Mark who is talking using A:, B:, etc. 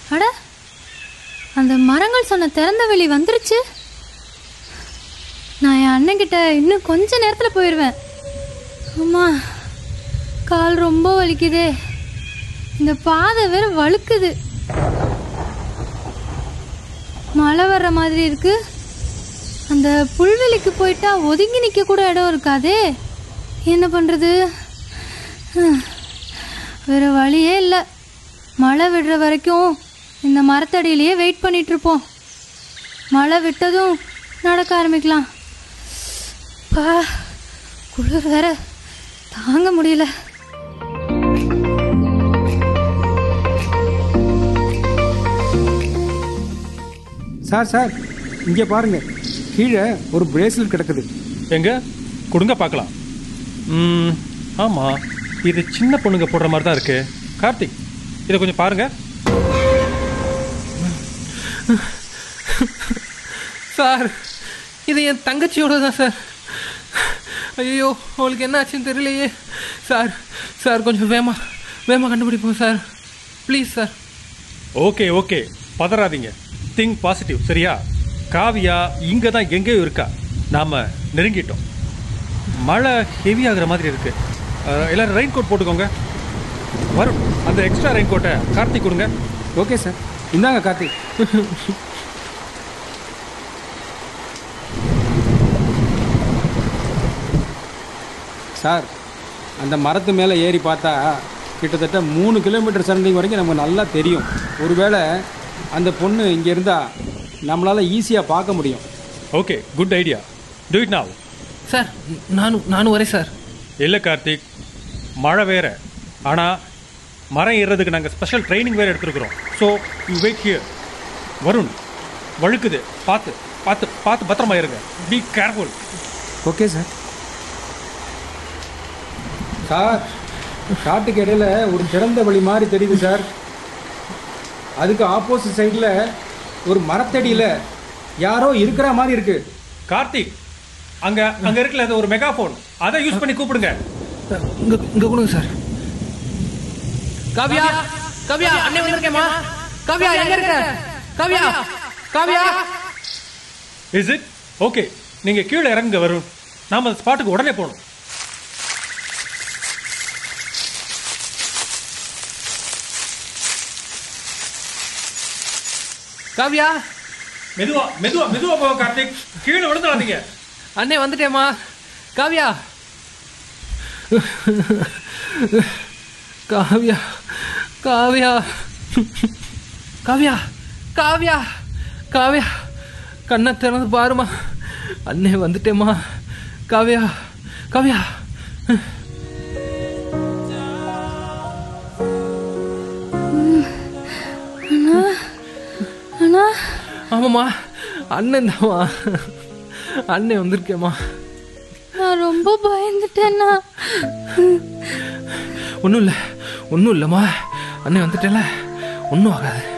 A: அட அந்த மரங்கள் சொன்ன திறந்த வெளி வந்துருச்சு நான் என் அண்ணன்கிட்ட இன்னும் கொஞ்ச நேரத்தில் போயிடுவேன் அம்மா கால் ரொம்ப வலிக்குதே இந்த பாதை வேற வழுக்குது மழை வர்ற மாதிரி இருக்கு அந்த புல்வெளிக்கு போயிட்டா ஒதுங்கி நிற்க கூட இடம் இருக்காதே என்ன பண்ணுறது வேற வழியே இல்லை மழை விடுற வரைக்கும் இந்த மரத்தடியிலேயே வெயிட் பண்ணிட்டு இருப்போம் மழை விட்டதும் நடக்க ஆரம்பிக்கலாம் பா குளிர் வேற தாங்க முடியல
B: சார் சார் இங்கே பாருங்க கீழே ஒரு பிரேஸ்லெட் கிடக்குது
C: எங்க கொடுங்க பார்க்கலாம் ம் ஆமாம் இது சின்ன பொண்ணுங்க போடுற மாதிரி தான் இருக்கு கார்த்திக் இதை கொஞ்சம் பாருங்க
D: சார் இது என் தங்கச்சியோட தான் சார் ஐயோ அவளுக்கு என்ன ஆச்சுன்னு தெரியலையே சார் சார் கொஞ்சம் வேமா வேமா கண்டுபிடிப்போம் sir please sir
C: okay okay பதறாதீங்க திங்க் பாசிட்டிவ் சரியா காவியா இங்கே தான் எங்கேயோ இருக்கா நாம் நெருங்கிட்டோம் மழை ஹெவி ஆகுற மாதிரி இருக்கு அஹ், எல்லாரும் ரெயின் கோட் போட்டுக்கோங்க வரும் அந்த எக்ஸ்ட்ரா ரெயின் கோட்டை கார்த்திக் கொடுங்க
B: ஓகே சார் இந்தாங்க கார்த்திக் சார் அந்த மரத்து மேலே ஏறி பார்த்தா கிட்டத்தட்ட மூணு கிலோமீட்டர் சரண்டிங் வரைக்கும் நமக்கு நல்லா தெரியும் ஒருவேளை அந்த பொண்ணு இங்கே இருந்தால் நம்மளால் ஈஸியாக பார்க்க முடியும்
C: okay good idea do it now
D: sir நானும் நானும் வரேன் சார்
C: இல்லை கார்த்திக் மழை வேற ஆனால் மரம் ஏறுறதுக்கு நாங்கள் ஸ்பெஷல் ட்ரைனிங் வேறு எடுத்துருக்குறோம் so you wait here Varun வழுக்குது பார்த்து பார்த்து பார்த்து பத்திரமா இருங்க be careful
B: okay sir sir காட்டுக்கு இடையில ஒரு திறந்த வழி மாதிரி தெரியுது சார் அதுக்கு ஆப்போசிட் சைடில் ஒரு மரத்தடியில் யாரோ இருக்கிற மாதிரி இருக்கு
C: கார்த்திக் அங்க அங்க இருக்குல்ல அது ஒரு மெகாஃபோன் அதை யூஸ் பண்ணி கூப்பிடுங்க
D: இங்க இங்க கொடுங்க சார் காவியா காவியா அண்ணே வந்திருக்கேம்மா காவியா எங்க இருக்க Kavya Kavya
C: is it okay நீங்க கீழே இறங்குங்க வரும் நாம அந்த ஸ்பாட்டுக்கு உடனே போகணும்
D: காவியா
C: மெதுவா மெதுவா மெதுவா போங்க கார்த்திக் கீழே விழுந்துடாதீங்க
D: அண்ணே வந்துட்டேம்மா காவியா காவியா காவியா காவியா காவியா காவியா கண்ணை திறந்து பாருமா அண்ணே வந்துட்டேம்மா காவியா காவியா
A: அண்ணா
D: ஆமாம்மா அண்ணன் தாம்மா அண்ணன் வந்திருக்கேம்மா
A: நான் ரொம்ப பயந்துட்டேன்னா
D: ஒன்றும் இல்லை ஒன்றும் இல்லைம்மா அண்ணன் வந்துட்டேல ஒன்றும் ஆகாது